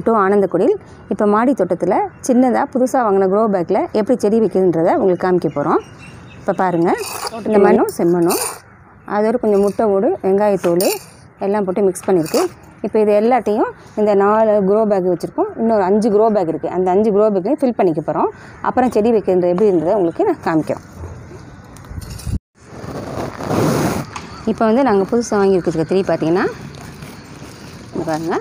To ஆனந்தக்குடில் இப்போ மாடி தோட்டத்தில் சின்னதாக புதுசாக வாங்கின க்ரோ பேக்கில் எப்படி செடி வைக்கிறதுன்றதை உங்களுக்கு காமிக்க போகிறோம் இப்போ பாருங்கள் இந்த மண்ணும் செம்மண்ணும் அதோட கொஞ்சம் முட்டை ஓடு வெங்காயத்தூள் எல்லாம் போட்டு மிக்ஸ் பண்ணியிருக்கு இப்போ இது எல்லாத்தையும் இந்த நாலு க்ரோ பேக் வச்சுருக்கோம் இன்னொரு அஞ்சு க்ரோ பேக் இருக்குது அந்த அஞ்சு க்ரோ பேக்கையும் ஃபில் பண்ணிக்க போகிறோம் அப்புறம் செடி வைக்கிறது எப்படின்றத உங்களுக்கு நான் காமிக்கிறோம் இப்போ வந்து நாங்கள் புதுசாக வாங்கியிருக்க கத்திரி பார்த்தீங்கன்னா இங்க பாருங்க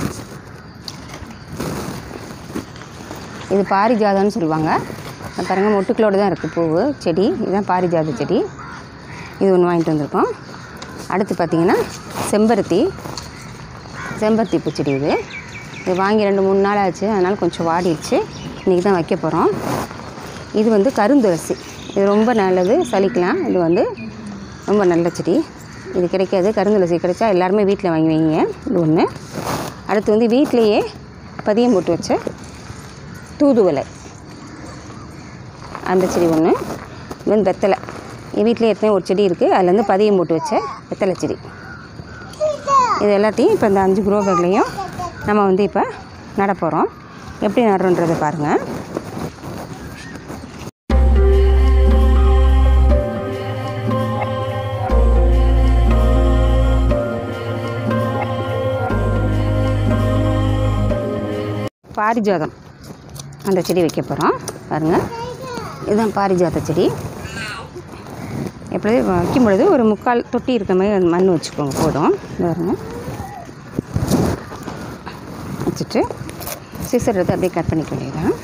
இது பாரிஜாதம்னு சொல்லுவாங்க இங்க பாருங்க மொட்டுக்களோடு தான் இருக்குது பூவு செடி இதுதான் பாரிஜாத செடி இது ஒன்று வாங்கிட்டு வந்திருக்கோம் அடுத்து பார்த்திங்கன்னா செம்பருத்தி செம்பருத்தி பூச்செடி இது இது வாங்கி ரெண்டு மூணு நாள் ஆச்சு அதனால் கொஞ்சம் வாடிடுச்சு இன்றைக்கி தான் வைக்க போகிறோம் இது வந்து கருந்துளசி இது ரொம்ப நல்லது சளிக்கலாம் இது வந்து ரொம்ப நல்ல செடி இது கிடைக்காது கருந்துளசி கிடைச்சா எல்லாருமே வீட்டில் வாங்கி வைங்க இது ஒன்று அடுத்து வந்து வீட்டிலையே பதியம் போட்டு வச்ச தூதுவளை அந்த செடி ஒன்று இது வந்து வெத்தலை என் வீட்டிலே எத்தனை ஒரு செடி இருக்குது அதில் வந்து பதியம் போட்டு வச்ச வெத்தலை செடி இது எல்லாத்தையும் இப்போ இந்த அஞ்சு குரோ பேக்லேயும் நம்ம வந்து இப்போ நட போகிறோம் எப்படி நடுறோன்றதை பாருங்கள் பாரிஜாதம் அந்த செடி வைக்க போகிறோம் பாருங்கள் இதுதான் பாரிஜாத செடி எப்படி வைக்கும் பொழுது ஒரு முக்கால் தொட்டி இருக்க மாதிரி அந்த மண் வச்சுக்கோங்க போதும் இது பாருங்க வச்சுட்டு சிசர் எடுத்து அப்படியே கட் பண்ணிக்க வேண்டியதான்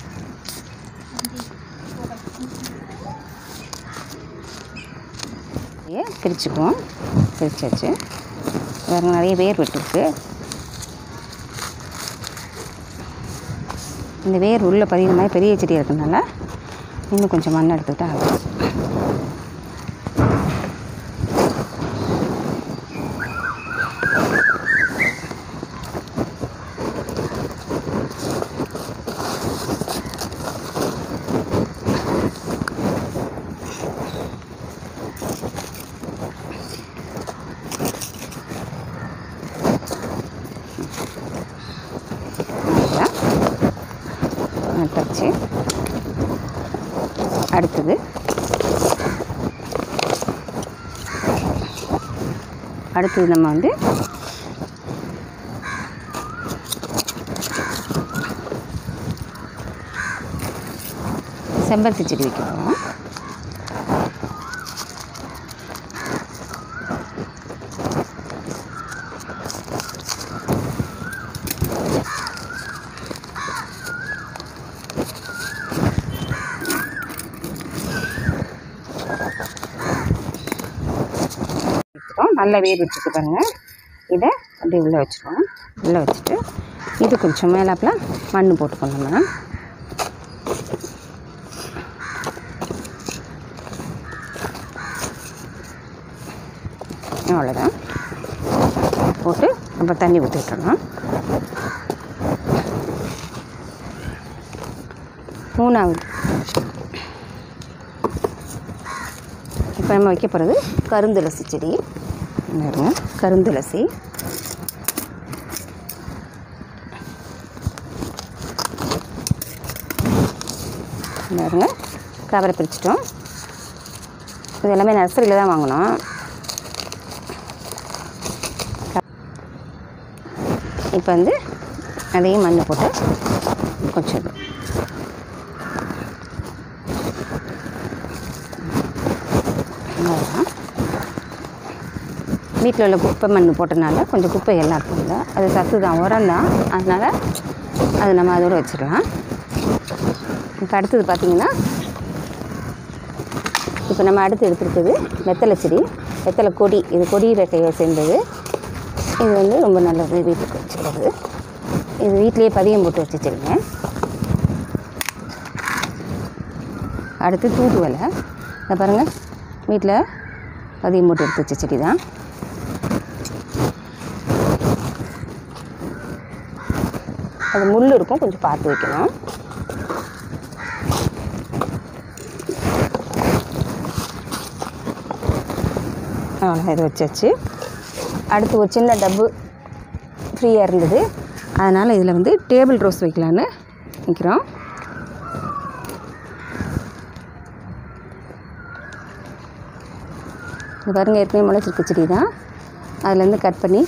அப்படியே பிரிச்சுக்குவோம் பிரிச்சாச்சு பாருங்க நிறைய வேர் விட்டுருக்கு இந்த வேர் உள்ளே பதிகிற மாதிரி பெரிய செடி இருக்கனால இன்னும் கொஞ்சம் மண் எடுத்துக்கிட்டா ஆகும் நல்லா நட்டாச்சு அடுத்தது அடுத்தது நம்ம வந்து செம்பருத்தி செடி வைக்க போகிறோம் வச்சுருக்கோம் நல்ல வேர் வச்சுட்டு பாருங்க இதை அப்படியே உள்ளே வச்சுருவோம் உள்ளே வச்சுட்டு இது கொஞ்சம் மேலாப்பில் மண் போட்டுக்கணும் நம்ம அவ்வளோதான் போட்டு அப்புறம் தண்ணி ஊற்றி விட்டுறணும் மூணாவது இப்போ நம்ம வைக்க போகிறது கருந்துளசி செடி பாருங்க கருந்துளசி பாருங்க கவரை பிரிச்சிட்டோம் இது எல்லாமே நர்சரியில் தான் வாங்கினோம் இப்போ வந்து அதையும் மண் போட்டு கொஞ்சம் இது. அவ்வளோதான் வீட்டில் உள்ள குப்பை மண் போட்டனால கொஞ்சம் குப்பை எல்லாம் இருக்குங்க அது சத்து தான் உரம் தான் அதனால் அது நம்ம அதோட வச்சிடலாம் இப்போ அடுத்தது பார்த்திங்கன்னா இப்போ நம்ம அடுத்து எடுத்துருக்குது வெத்தலை செடி வெத்தலை கொடி இது கொடி ரெக்கையை சேர்ந்தது இது வந்து ரொம்ப நல்லது வீட்டுக்கு வச்சுக்கிறது இது வீட்டிலேயே பதியம் போட்டு வச்சுருங்க அடுத்து தூதுவலை இதை பாருங்கள் வீட்டில் பதியம் போட்டு எடுத்து வச்ச செடி தான் அது முள் இருக்கும் கொஞ்சம் பார்த்து வைக்கணும் அவ்வளோ இது வச்சாச்சு அடுத்து ஒரு சின்ன டப்பு ஃப்ரீயாக இருந்தது அதனால் இதில் வந்து டேபிள் ரோஸ் வைக்கலான்னு வைக்கிறோம் இது பாருங்கள் ஏற்கனவே முளைச்சிருக்க செடி தான் அதுலேருந்து கட் பண்ணி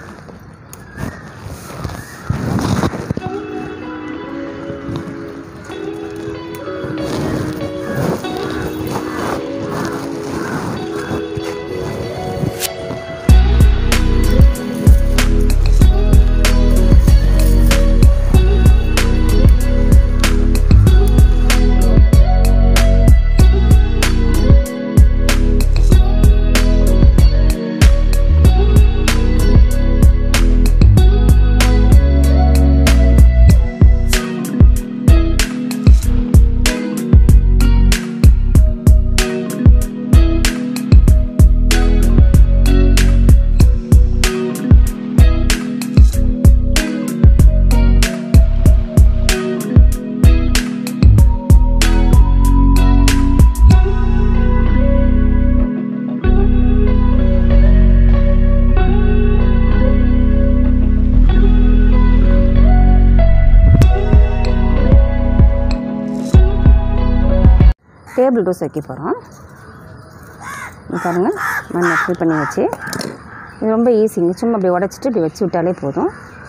டேபிள் ரோஸ் வைக்க போகிறோம் பாருங்கள் மண்ணை ஃபில் பண்ணி வச்சு இது ரொம்ப ஈஸிங்க சும்மா அப்படி உடச்சிட்டு இப்படி வச்சு விட்டாலே போதும்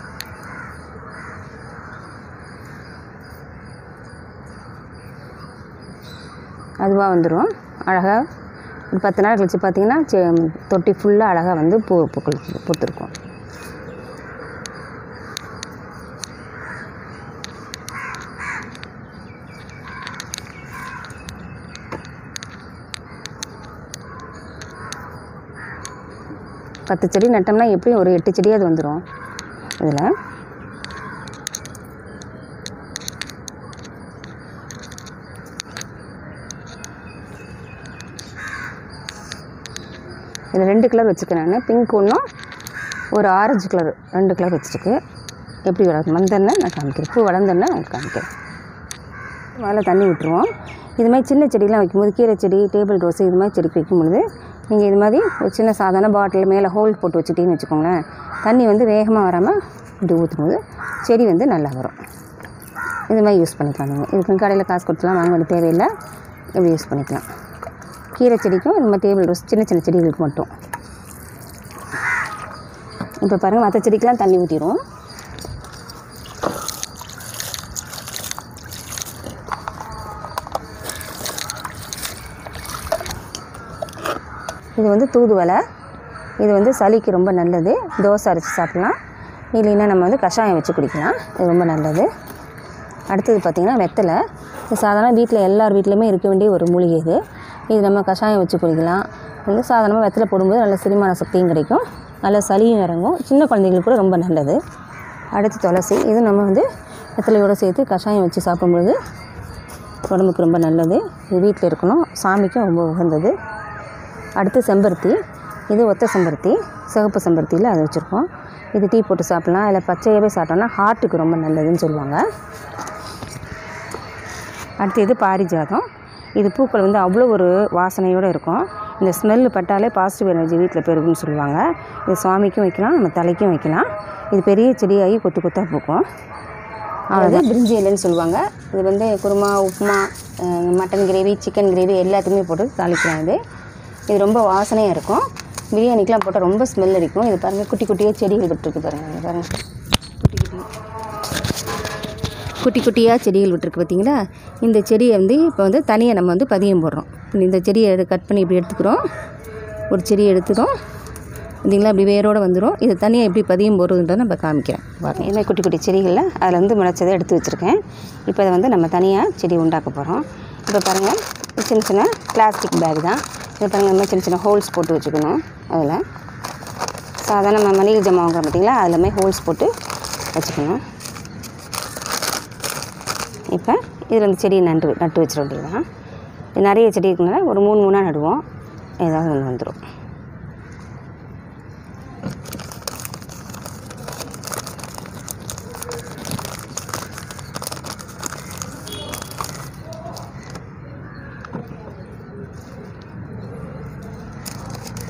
அதுவாக வந்துடும் அழகாக ஒரு பத்து நாள் கழிச்சு பார்த்தீங்கன்னா செ- தொட்டி ஃபுல்லாக அழகாக வந்து பூ பூக்கள் பூத்துருக்கும் பத்து செடி நட்டோம்னா எப்படியும் ஒரு எட்டு செடியாவது வந்துடும் இதில் இதில் ரெண்டு கலர் வச்சுருக்கேன் நான் பிங்க் ஒன்றும் ஒரு ஆரஞ்சு கலர் ரெண்டு கலர் வச்சுருக்கு எப்படி வளர்ந்து வந்தேன்னு நான் காமிக்கிறேன் பூ வளர்ந்தேன்னு உங்களுக்கு காமிக்கிறேன் மேலே தண்ணி விட்டுருவோம் இது மாதிரி சின்ன செடிலாம் வைக்கும்போது கீரை செடி டேபிள் ரோஸ் இது மாதிரி செடிக்கு வைக்கும்பொழுது நீங்கள் இது மாதிரி ஒரு சின்ன சாதாரண பாட்டில் மேலே ஹோல் போட்டு வச்சுட்டீங்கன்னு வச்சுக்கோங்களேன் தண்ணி வந்து வேகமாக வராமல் இப்படி ஊற்றும்போது செடி வந்து நல்லா வரும் இது மாதிரி யூஸ் பண்ணிக்கலாம் நீங்கள் இதுக்கு கடையில் காசு கொடுத்துலாம் வாங்க வேண்டிய தேவையில்லை இப்படி யூஸ் பண்ணிக்கலாம் கீரை செடிக்கும் இந்த மாதிரி டேபிள் ரோஸ் சின்ன சின்ன செடிகளுக்கு மட்டும் இப்போ பாருங்கள் மற்ற செடிக்கெலாம் தண்ணி ஊற்றிடுவோம் இது வந்து தூதுவளை இது வந்து சளிக்கு ரொம்ப நல்லது தோசை அரைச்சி சாப்பிட்லாம் இல்லைன்னா நம்ம வந்து கஷாயம் வச்சு குடிக்கலாம் இது ரொம்ப நல்லது அடுத்தது பார்த்திங்கன்னா வெத்தலை இது சாதாரண வீட்டில் எல்லார் வீட்லேயுமே இருக்க வேண்டிய ஒரு மூலிகை இது இது நம்ம கஷாயம் வச்சு குடிக்கலாம் வந்து சாதாரணமாக வெத்தலை போடும்போது நல்ல செரிமான சக்தியும் கிடைக்கும் நல்ல சளியும் இறங்கும் சின்ன குழந்தைங்களுக்கு கூட ரொம்ப நல்லது அடுத்து துளசி இது நம்ம வந்து வெத்தலையோடு சேர்த்து கஷாயம் வச்சு சாப்பிடும்பொழுது உடம்புக்கு ரொம்ப நல்லது இது வீட்டில் இருக்கணும் சாமிக்கும் ரொம்ப உகந்தது அடுத்து செம்பருத்தி இது ஒத்த செம்பருத்தி சிவப்பு செம்பருத்தியில் அது வச்சுருக்கோம் இது டீ போட்டு சாப்பிட்லாம் இல்லை பச்சையாகவே சாப்பிட்டோம்னா ஹார்ட்டுக்கு ரொம்ப நல்லதுன்னு சொல்லுவாங்க அடுத்து இது பாரிஜாதம் இது பூக்கள் வந்து அவ்வளோ ஒரு வாசனையோடு இருக்கும் இந்த ஸ்மெல்லு பட்டாலே பாசிட்டிவ் எனர்ஜி வீட்டில் பெருகுன்னு சொல்லுவாங்க இது சுவாமிக்கும் வைக்கலாம் நம்ம தலைக்கும் வைக்கலாம் இது பெரிய செடியாகி கொத்து கொத்தாக பூக்கும் அவ்வளோதான் பிரிஞ்சி இலைன்னு சொல்லுவாங்க இது வந்து குருமா உப்புமா அஹ், மட்டன் கிரேவி சிக்கன் கிரேவி எல்லாத்துக்குமே போட்டு தாளிக்கலாம் இது இது ரொம்ப வாசனையாக இருக்கும் பிரியாணிக்கெலாம் போட்டால் ரொம்ப ஸ்மெல் அடிக்கும் இது பாருங்கள் குட்டி குட்டியாக செடிகள் விட்டுருக்கு பாருங்கள் இங்க பாருங்கள் குட்டி குட்டி குட்டி குட்டியாக செடிகள் விட்டுருக்கு பார்த்தீங்களா இந்த செடியை வந்து இப்போ வந்து தனியாக நம்ம வந்து பதியம் போடுறோம் இந்த செடியை எடு- கட் பண்ணி இப்படி எடுத்துக்கிறோம் ஒரு செடியை எடுத்துக்கிறோம் பார்த்தீங்களா இப்படி வேரோடு வந்துடும் இது தனியாக எப்படி பதியம் போடுறதுன்றதை நம்ம காமிக்கிறேன் பாருங்க இந்த மாதிரி குட்டி குட்டி செடிகளில் அதில் வந்து முளைச்சதை எடுத்து வச்சுருக்கேன் இப்போ அதை வந்து நம்ம தனியாக செடி உண்டாக்க போகிறோம் இப்போ பாருங்கள் சின்ன சின்ன பிளாஸ்டிக் பேக் தான் இது பாருங்கள் இந்த மாதிரி சின்ன சின்ன ஹோல்ஸ் போட்டு வச்சுக்கணும் அதில் சாதாரண நம்ம மளிகை ஜாமான் வாங்குறோம் பார்த்தீங்களா அதில் மாதிரி ஹோல்ஸ் போட்டு வச்சுக்கணும் இப்போ இதில் வந்து செடியை நட்டு நட்டு வச்சிட வேண்டியதுதான் இது நிறைய செடி இருக்குனால ஒரு மூணு மூணாக நடுவோம் ஏதாவது ஒன்று வந்துடும்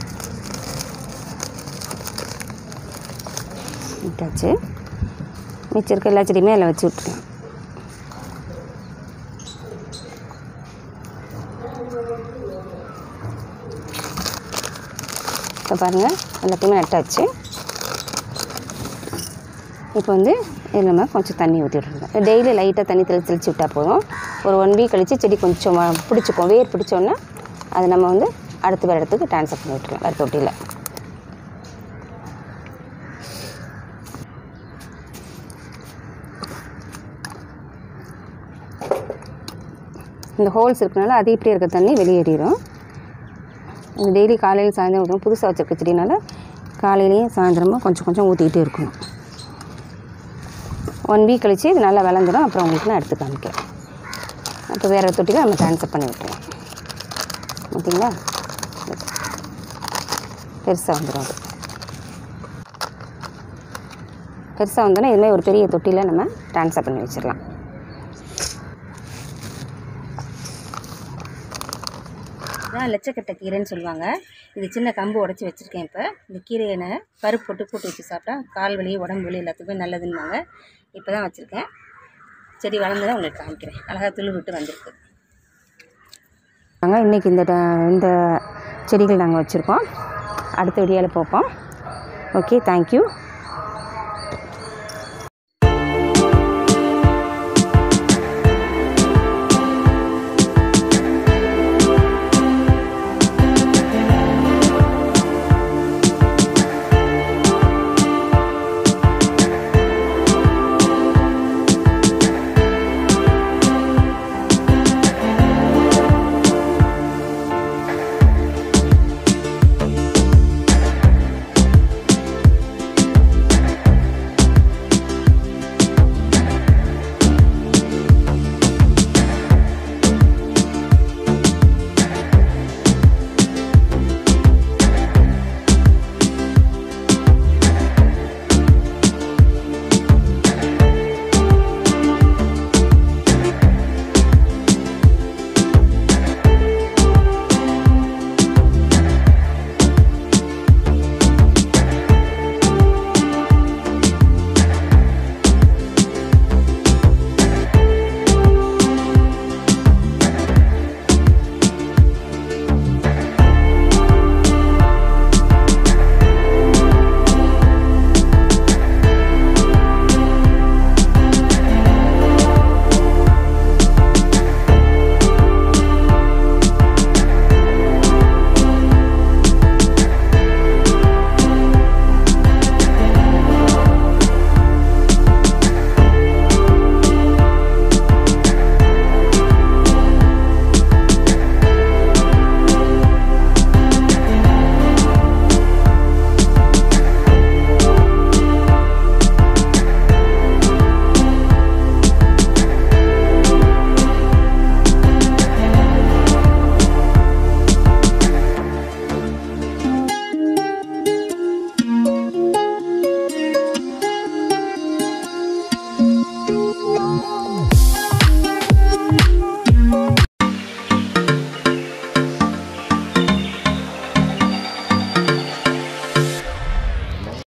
விட்டாச்சு மிச்சம் இருக்க எல்லா செடியுமே அதில் வச்சு விட்டுருலாம் இப்போ பாருங்கள் எல்லாத்தையுமே நட்டாச்சு இப்போ வந்து இதில் நம்ம கொஞ்சம் தண்ணி ஊற்றி விட்ருங்க டெய்லி லைட்டாக தண்ணி தெளிச்சு தெளிச்சு விட்டால் போதும் ஒரு ஒன் வீக் கழித்து செடி கொஞ்சம் வ- பிடிச்சிக்கும் வேர் பிடிச்சோன்னா அதை நம்ம வந்து அடுத்த வேறு இடத்துக்கு ட்ரான்ஸ்ஃபர் பண்ணி விட்டுருலாம் வேறு தொட்டியில் இந்த ஹோல்ஸ் இருக்கனால அது இப்படி இருக்க தண்ணி வெளியேறிடும் இது டெய்லி காலையில் சாயந்தரம் ஊற்றணும் புதுசாக வச்சுருக்க செடினால காலையிலையும் சாயந்தரமும் கொஞ்சம் கொஞ்சம் ஊற்றிக்கிட்டே இருக்கணும் ஒன் வீக் கழிச்சு இது நல்லா விளந்துடும் அப்புறம் உங்களுக்கு நான் எடுத்து காமிக்கிறேன் அப்போ வேறு தொட்டியில் நம்ம ட்ரான்ஸ்ஃபர் பண்ணி விட்டுருவோம் ஓகேங்களா பெருசாக வந்துடும் அது பெருசாக வந்தோன்னா இதுமாதிரி ஒரு பெரிய தொட்டியில் நம்ம ட்ரான்ஸ்ஃபர் பண்ணி வச்சிடலாம் இதான் லட்சக்கட்டை கீரைன்னு சொல்லுவாங்க இது சின்ன கம்பு உடச்சி வச்சுருக்கேன் இப்போ இந்த கீரையை நான் பருப்பு போட்டு கூட்டு வச்சு சாப்பிட்டா கால் வலி உடம்பு வலி எல்லாத்துக்குமே நல்லதுன்னுவாங்க இப்போ தான் வச்சுருக்கேன் செடி வளர்ந்ததை உங்களுக்கு காமிக்கிறேன் அழகாக துளு விட்டு வந்திருக்கு நாங்கள் இன்றைக்கி இந்த ட- இந்த செடிகள் நாங்கள் வச்சுருக்கோம் அடுத்த வீடியோவில் பார்ப்போம் ஓகே தேங்க்யூ